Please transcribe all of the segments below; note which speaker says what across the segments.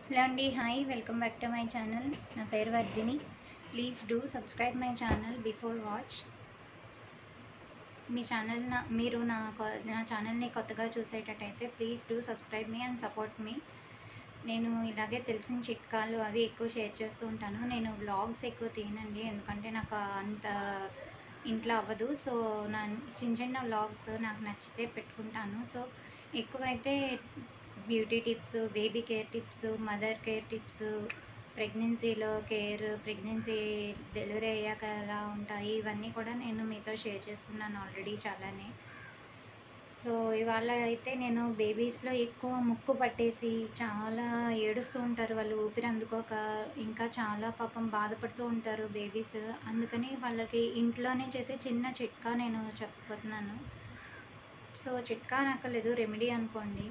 Speaker 1: hello అండి hi welcome back to my channel నా పేరు Vardhini please do subscribe my channel before watch మీ channel నా మీరు నా కొ- నా ఛానల్ని కొత్తగా చూసేటట్టయితే please do subscribe me and support me నేను ఇలాగే తెలిసిన చిట్కాలు అవి ఎక్కువ షేర్ చేస్తూ ఉంటాను నేను వ్లాగ్స్ ఎక్కువ తీయనండి ఎందుకంటే నాకు అంత ఇంట్లో అవ్వదు సో నా చిన్న చిన్న వ్లాగ్స్ నాకు నచ్చితే పెట్టుకుంటాను సో ఎక్కువైతే beauty tips baby care tips mother care tips ప్రెగ్నెన్సీలో కేర్ ప్రెగ్నెన్సీ డెలివరీ అయ్యాక ఎలా ఉంటాయి ఇవన్నీ కూడా నేను మీతో షేర్ చేసుకున్నాను ఆల్రెడీ చాలానే సో ఇవాళ అయితే నేను బేబీస్లో ఎక్కువ ముక్కు పట్టేసి చాలా ఏడుస్తూ ఉంటారు వాళ్ళు ఊపిరి అందుకోక ఇంకా చాలా పాపం బాధపడుతూ ఉంటారు బేబీస్ అందుకని వాళ్ళకి ఇంట్లోనే చేసే చిన్న చిట్కా నేను చెప్పబోతున్నాను సో చిట్కా నక్కలేదు రెమెడీ అనుకోండి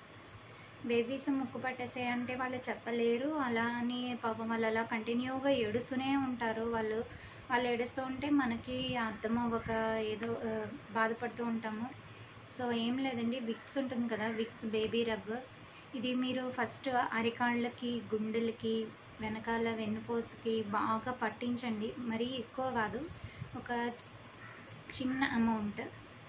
Speaker 1: బేబీస్ ముక్కు పట్టేసే అంటే వాళ్ళు చెప్పలేరు అలా అని పాపం వాళ్ళు అలా కంటిన్యూగా ఏడుస్తూనే ఉంటారు వాళ్ళు వాళ్ళు ఏడుస్తూ ఉంటే మనకి అర్థం అవ్వక ఏదో ఆ, బాధపడుతూ ఉంటాము సో ఏం లేదండి విక్స్ ఉంటుంది కదా విక్స్ బేబీ రబ్ ఇది మీరు ఫస్ట్ అరికాళ్ళకి గుండెలకి వెనకాల వెన్నుపోసుకి బాగా పట్టించండి మరీ ఎక్కువ కాదు ఒక చిన్న అమౌంట్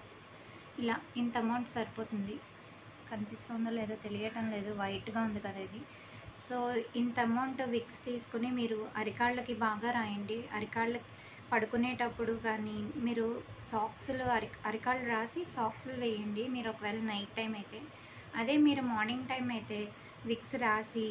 Speaker 1: ఇలా ఇంత అమౌంట్ సరిపోతుంది కనిపిస్తుందో లేదో తెలియటం లేదు వైట్గా ఉంది కదా ఇది సో ఇంత అమౌంట్ విక్స్ తీసుకుని మీరు అరికాళ్ళకి బాగా రాయండి అరికాళ్ళకి పడుకునేటప్పుడు కానీ మీరు సాక్స్లు అరి అరికాళ్ళు రాసి సాక్స్లు వేయండి మీరు ఒకవేళ నైట్ టైం అయితే అదే మీరు మార్నింగ్ టైం అయితే విక్స్ రాసి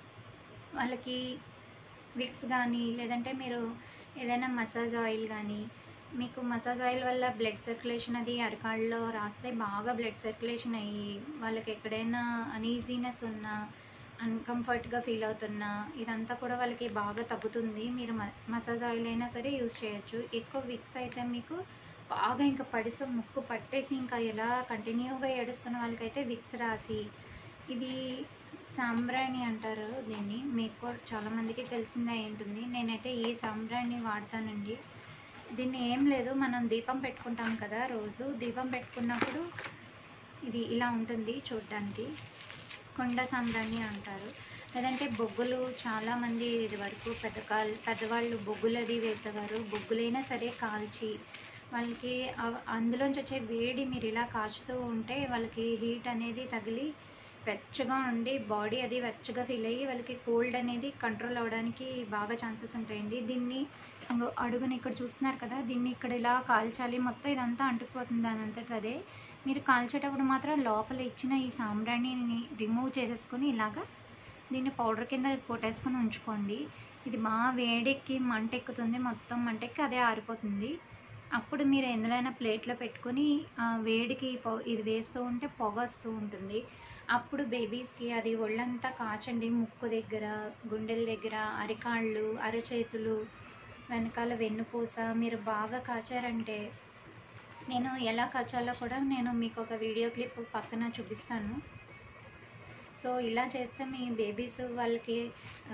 Speaker 1: వాళ్ళకి విక్స్ కానీ లేదంటే మీరు ఏదైనా మసాజ్ ఆయిల్ కానీ మీకు మసాజ్ ఆయిల్ వల్ల బ్లడ్ సర్క్యులేషన్ అది అరికాళ్ళలో రాస్తే బాగా బ్లడ్ సర్క్యులేషన్ అయ్యి వాళ్ళకి ఎక్కడైనా అనీజీనెస్ ఉన్నా అన్కంఫర్ట్గా ఫీల్ అవుతున్నా ఇదంతా కూడా వాళ్ళకి బాగా తగ్గుతుంది మీరు మ మసాజ్ ఆయిల్ అయినా సరే యూస్ చేయొచ్చు ఎక్కువ విక్స్ అయితే మీకు బాగా ఇంకా పడిసి ముక్కు పట్టేసి ఇంకా ఎలా కంటిన్యూగా ఏడుస్తున్న వాళ్ళకైతే విక్స్ రాసి ఇది సాంబ్రాణి అంటారు దీన్ని మీకు కూడా చాలామందికి తెలిసిందే అయి ఉంటుంది నేనైతే ఈ సాంబ్రాణి వాడతానండి దీన్ని ఏం లేదు మనం దీపం పెట్టుకుంటాం కదా రోజు దీపం పెట్టుకున్నప్పుడు ఇది ఇలా ఉంటుంది చూడ్డానికి కొండ సాంబ్రాణి అంటారు లేదంటే బొగ్గులు చాలామంది ఇది వరకు పెద్దకాల్ పెద్దవాళ్ళు బొగ్గులు అది వేసేవారు బొగ్గులైనా సరే కాల్చి వాళ్ళకి అవ- అందులోంచి వచ్చే వేడి మీరు ఇలా కాచుతూ ఉంటే వాళ్ళకి హీట్ అనేది తగిలి వెచ్చగా ఉండి బాడీ అది వెచ్చగా ఫీల్ అయ్యి వాళ్ళకి కోల్డ్ అనేది కంట్రోల్ అవ్వడానికి బాగా ఛాన్సెస్ ఉంటాయండి దీన్ని ఇంగో అడుగుని ఇక్కడ చూస్తున్నారు కదా దీన్ని ఇక్కడ ఇలా కాల్చాలి మొత్తం ఇదంతా అంటుకుపోతుంది దాని అంతటి అదే మీరు కాల్చేటప్పుడు మాత్రం లోపల ఇచ్చిన ఈ సాంబ్రాణిని రిమూవ్ చేసేసుకొని ఇలాగా దీన్ని పౌడర్ కింద కొట్టేసుకొని ఉంచుకోండి ఇది బాగా వేడెక్కి మంట ఎక్కుతుంది మొత్తం మంట ఎక్కి అదే ఆరిపోతుంది అప్పుడు మీరు ఎందులోనైనా ప్లేట్లో పెట్టుకొని ఆ వేడికి పొ- ఇది వేస్తూ ఉంటే పొగ వస్తూ ఉంటుంది అప్పుడు బేబీస్కి అది ఒళ్ళంతా కాచండి ముక్కు దగ్గర గుండెల దగ్గర అరికాళ్ళు అరచేతులు వెనకాల వెన్నుపూస మీరు బాగా కాచారంటే నేను ఎలా కాచాలో కూడా నేను మీకు ఒక వీడియో క్లిప్ పక్కన చూపిస్తాను సో ఇలా చేస్తే మీ బేబీస్ వాళ్ళకి ఆ,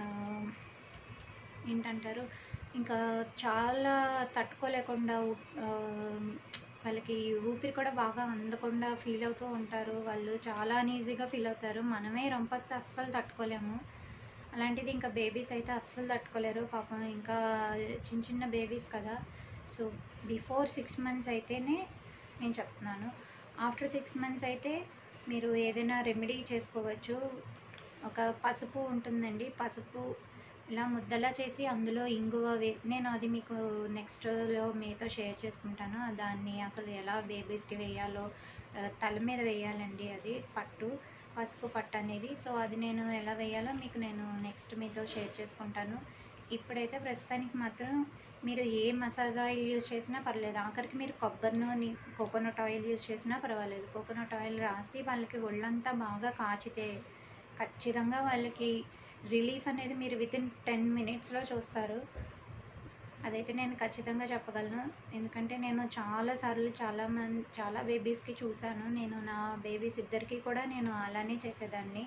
Speaker 1: ఏంటంటారు ఇంకా చాలా తట్టుకోలేకుండా ఊ- ఆ, వాళ్ళకి ఊపిరి కూడా బాగా అందకుండా ఫీల్ అవుతూ ఉంటారు వాళ్ళు చాలా అనీజీగా ఫీల్ అవుతారు మనమే రంపస్తే అస్సలు తట్టుకోలేము అలాంటిది ఇంకా బేబీస్ అయితే అస్సలు తట్టుకోలేరు పాపం ఇంకా చిన్న చిన్న బేబీస్ కదా సో బిఫోర్ సిక్స్ మంత్స్ అయితేనే నేను చెప్తున్నాను ఆఫ్టర్ సిక్స్ మంత్స్ అయితే మీరు ఏదైనా రెమెడీ చేసుకోవచ్చు ఒక పసుపు ఉంటుందండి పసుపు ఇలా ముద్దలా చేసి అందులో ఇంగువ వే నేను అది మీకు నెక్స్ట్లో మీతో షేర్ చేసుకుంటాను దాన్ని అసలు ఎలా బేబీస్కి వేయాలో ఆ, తల మీద వేయాలండి అది పట్టు పసుపు పట్టు అనేది సో అది నేను ఎలా వేయాలో మీకు నేను నెక్స్ట్ మీతో షేర్ చేసుకుంటాను ఇప్పుడైతే ప్రస్తుతానికి మాత్రం మీరు ఏ మసాజ్ ఆయిల్ యూజ్ చేసినా పర్లేదు ఆఖరికి మీరు కొబ్బరి నూనె కోకోనట్ ఆయిల్ యూజ్ చేసినా పర్వాలేదు కోకోనట్ ఆయిల్ రాసి వాళ్ళకి ఒళ్ళంతా బాగా కాచితే ఖచ్చితంగా వాళ్ళకి రిలీఫ్ అనేది మీరు విత్ ఇన్ టెన్ మినిట్స్లో చూస్తారు అదైతే నేను ఖచ్చితంగా చెప్పగలను ఎందుకంటే నేను చాలాసార్లు చాలా మంది చాలా బేబీస్కి చూశాను నేను నా బేబీస్ ఇద్దరికి కూడా నేను అలానే చేసేదాన్ని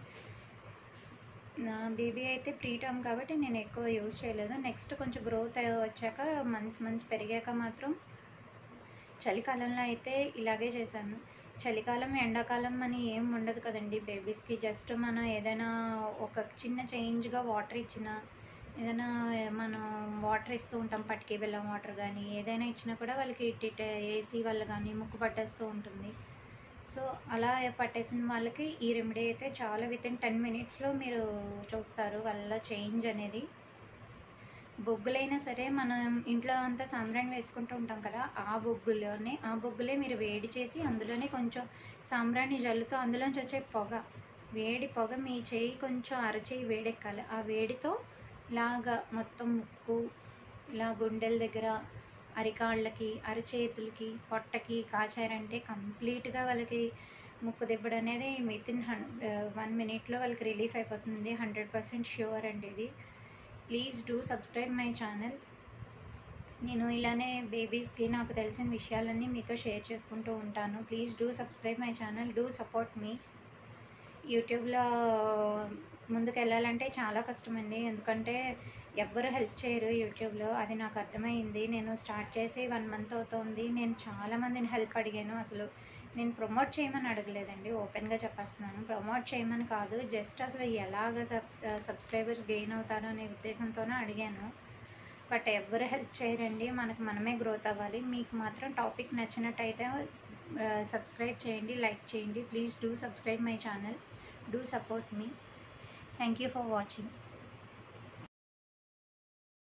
Speaker 1: నా బేబీ అయితే ప్రీ టర్మ్ కాబట్టి నేను ఎక్కువ యూజ్ చేయలేదు నెక్స్ట్ కొంచెం గ్రోత్ వచ్చాక మంత్స్ మంత్స్ పెరిగాక మాత్రం చలికాలంలో అయితే ఇలాగే చేశాను చలికాలం ఎండాకాలం అని ఏం ఉండదు కదండి బేబీస్కి జస్ట్ మనం ఏదైనా ఒక చిన్న చేంజ్గా వాటర్ ఇచ్చిన ఏదైనా మనం వాటర్ ఇస్తూ ఉంటాం పట్టుకి బెల్లం వాటర్ కానీ ఏదైనా ఇచ్చినా కూడా వాళ్ళకి ఇట్ ఏసీ వల్ల కానీ ముక్కు పట్టేస్తూ ఉంటుంది సో అలా పట్టేసిన వాళ్ళకి ఈ రెమెడీ అయితే చాలా విత్ ఇన్ టెన్ మినిట్స్లో మీరు చూస్తారు వాళ్ళ చేంజ్ అనేది బొగ్గులైనా సరే మనం ఇంట్లో అంతా సాంబ్రాణి వేసుకుంటూ ఉంటాం కదా ఆ బొగ్గులోనే ఆ బొగ్గులే మీరు వేడి చేసి అందులోనే కొంచెం సాంబ్రాణి జల్లుతో అందులోంచి వచ్చే పొగ వేడి పొగ మీ చేయి కొంచెం అరచేయి వేడెక్కాలి ఆ వేడితో ఇలాగా మొత్తం ముక్కు ఇలా గుండెల దగ్గర అరికాళ్ళకి అరచేతులకి పొట్టకి కాచారంటే కంప్లీట్గా వాళ్ళకి ముక్కు దిబ్బడు అనేది విత్ ఇన్ హన్ వన్ మినిట్లో వాళ్ళకి రిలీఫ్ అయిపోతుంది హండ్రెడ్ పర్సెంట్ ష్యూర్ అండి ఇది please do subscribe my channel నేను ఇలానే బేబీస్కి నాకు తెలిసిన విషయాలన్నీ మీతో షేర్ చేసుకుంటూ ఉంటాను please do subscribe my channel do support me యూట్యూబ్లో ముందుకు వెళ్ళాలంటే చాలా కష్టమండి ఎందుకంటే ఎవ్వరు హెల్ప్ చేయరు యూట్యూబ్లో అది నాకు అర్థమైంది నేను స్టార్ట్ చేసి వన్ మంత్ అవుతుంది నేను చాలా మందిని హెల్ప్ అడిగాను అసలు నేను ప్రమోట్ చేయమని అడగలేదండి ఓపెన్గా చెప్పేస్తున్నాను ప్రమోట్ చేయమని కాదు జస్ట్ అసలు ఎలాగ సబ్ సబ్స్క్రైబర్స్ గెయిన్ అవుతారో అనే ఉద్దేశంతోనే అడిగాను బట్ ఎవరు హెల్ప్ చేయరండి మనకు మనమే గ్రోత్ అవ్వాలి మీకు మాత్రం టాపిక్ నచ్చినట్టయితే సబ్స్క్రైబ్ చేయండి లైక్ చేయండి please do subscribe my channel do support me thank you for watching